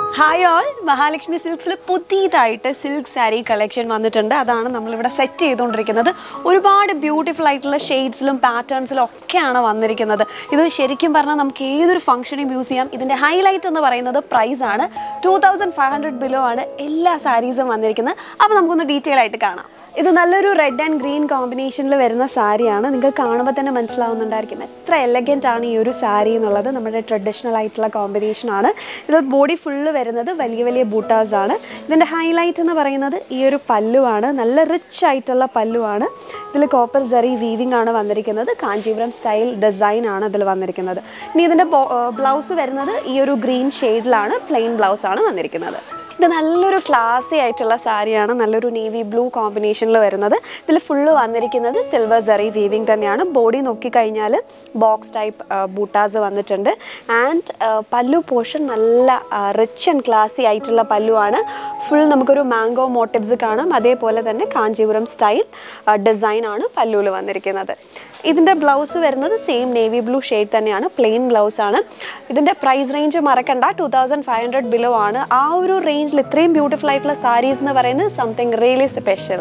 hi all Mahalakshmi സിൽക്സിൽ പുതിയതായിട്ട് silk sari collection വന്നിട്ടുണ്ട് അതാണ് നമ്മളിവിടെ സെറ്റ് ചെയ്തുകൊണ്ടിരിക്കുന്നത് ഒരുപാട് ബ്യൂട്ടിഫുൾ ആയിട്ടുള്ള ഷെയ്ഡ്സിലും പാറ്റേൺസിലും ഒക്കെയാണ് വന്നിരിക്കുന്നത് ഇത് ശരിക്കും പറഞ്ഞാൽ നമുക്ക് ഏതൊരു ഫംഗ്ഷനും യൂസ് ചെയ്യാം ഇതിൻ്റെ ഹൈലൈറ്റ് എന്ന് പറയുന്നത് പ്രൈസ് ആണ് two thousand five hundred below ആണ് എല്ലാ സാരീസും വന്നിരിക്കുന്നത് അപ്പോൾ നമുക്കൊന്ന് ഡീറ്റെയിൽ ആയിട്ട് കാണാം ഇത് നല്ലൊരു റെഡ് ആൻഡ് ഗ്രീൻ കോമ്പിനേഷനിൽ വരുന്ന സാരിയാണ് നിങ്ങൾക്ക് കാണുമ്പോൾ തന്നെ മനസ്സിലാവുന്നുണ്ടായിരിക്കും എത്ര എലഗൻ്റ് ആണ് ഈ ഒരു സാരി എന്നുള്ളത് നമ്മുടെ ട്രഡീഷണൽ ആയിട്ടുള്ള കോമ്പിനേഷൻ ആണ് ഇത് ബോഡി ഫുള്ള് വരുന്നത് വലിയ വലിയ ബൂട്ടാസ് ആണ് ഇതിൻ്റെ ഹൈലൈറ്റ് എന്ന് പറയുന്നത് ഈ ഒരു പല്ലുവാണ് നല്ല റിച്ച് ആയിട്ടുള്ള പല്ലുവാണ് ഇതിൽ കോപ്പർ ജറി വീവിംഗ് ആണ് വന്നിരിക്കുന്നത് കാഞ്ചീപുരം സ്റ്റൈൽ ഡിസൈൻ ആണ് ഇതിൽ വന്നിരിക്കുന്നത് ഇനി ഇതിൻ്റെ ബ്ലൗസ് വരുന്നത് ഈ ഒരു ഗ്രീൻ ഷെയ്ഡിലാണ് പ്ലെയിൻ ബ്ലൗസ് ആണ് വന്നിരിക്കുന്നത് ഇത് നല്ലൊരു ക്ലാസി ആയിട്ടുള്ള സാരിയാണ് നല്ലൊരു നേവി ബ്ലൂ കോമ്പിനേഷനിൽ വരുന്നത് ഇതിൽ ഫുള്ള് വന്നിരിക്കുന്നത് സിൽവർ സെറി വീവിങ് തന്നെയാണ് ബോഡി നോക്കിക്കഴിഞ്ഞാൽ ബോക്സ് ടൈപ്പ് ബൂട്ടാസ് വന്നിട്ടുണ്ട് ആൻഡ് പല്ലു പോർഷൻ നല്ല റിച്ച് ആൻഡ് ക്ലാസി ആയിട്ടുള്ള പല്ലുവാണ് ഫുൾ നമുക്കൊരു മാംഗോ മോട്ടീവ്സ് കാണാം അതേപോലെ തന്നെ കാഞ്ചീപുരം സ്റ്റൈൽ ഡിസൈൻ ആണ് പല്ലുവിൽ വന്നിരിക്കുന്നത് ഇതിൻ്റെ ബ്ലൗസ് വരുന്നത് സെയിം നേവി ബ്ലൂ ഷെയ്ഡ് തന്നെയാണ് പ്ലെയിൻ ബ്ലൗസ് ആണ് ഇതിൻ്റെ പ്രൈസ് റേഞ്ച് മറക്കണ്ട two thousand five hundred below ആണ് ആ ഒരു റേഞ്ചിൽ ഇത്രയും ബ്യൂട്ടിഫുൾ ആയിട്ടുള്ള സാരീസ് എന്ന് പറയുന്നത് സംതിങ് റിയലി സ്പെഷ്യൽ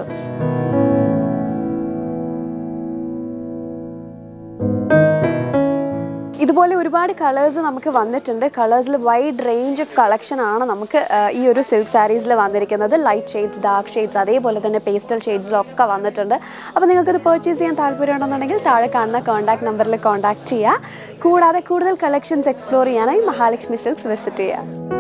ഇതുപോലെ ഒരുപാട് കളേഴ്സ് നമുക്ക് വന്നിട്ടുണ്ട് കളേഴ്സിൽ വൈഡ് റേഞ്ച് ഓഫ് കളക്ഷൻ ആണ് നമുക്ക് ആ, ഈ ഒരു സിൽക്ക് സാരീസിൽ വന്നിരിക്കുന്നത് ലൈറ്റ് ഷെയ്ഡ്സ് ഡാർക്ക് ഷെയ്ഡ്സ് അതേപോലെ തന്നെ പേസ്റ്റൽ ഷെയ്ഡ്സിലൊക്കെ വന്നിട്ടുണ്ട് അപ്പോൾ നിങ്ങൾക്കിത് പർച്ചേസ് ചെയ്യാൻ താല്പര്യമുണ്ടെന്നുണ്ടെങ്കിൽ താഴെ കാണുന്ന കോൺടാക്ട് നമ്പറിൽ കോൺടാക്ട് ചെയ്യുക കൂടാതെ കൂടുതൽ കളക്ഷൻസ് എക്സ്പ്ലോർ ചെയ്യാനായി മഹാലക്ഷ്മി സിൽക്സ് വിസിറ്റ് ചെയ്യുക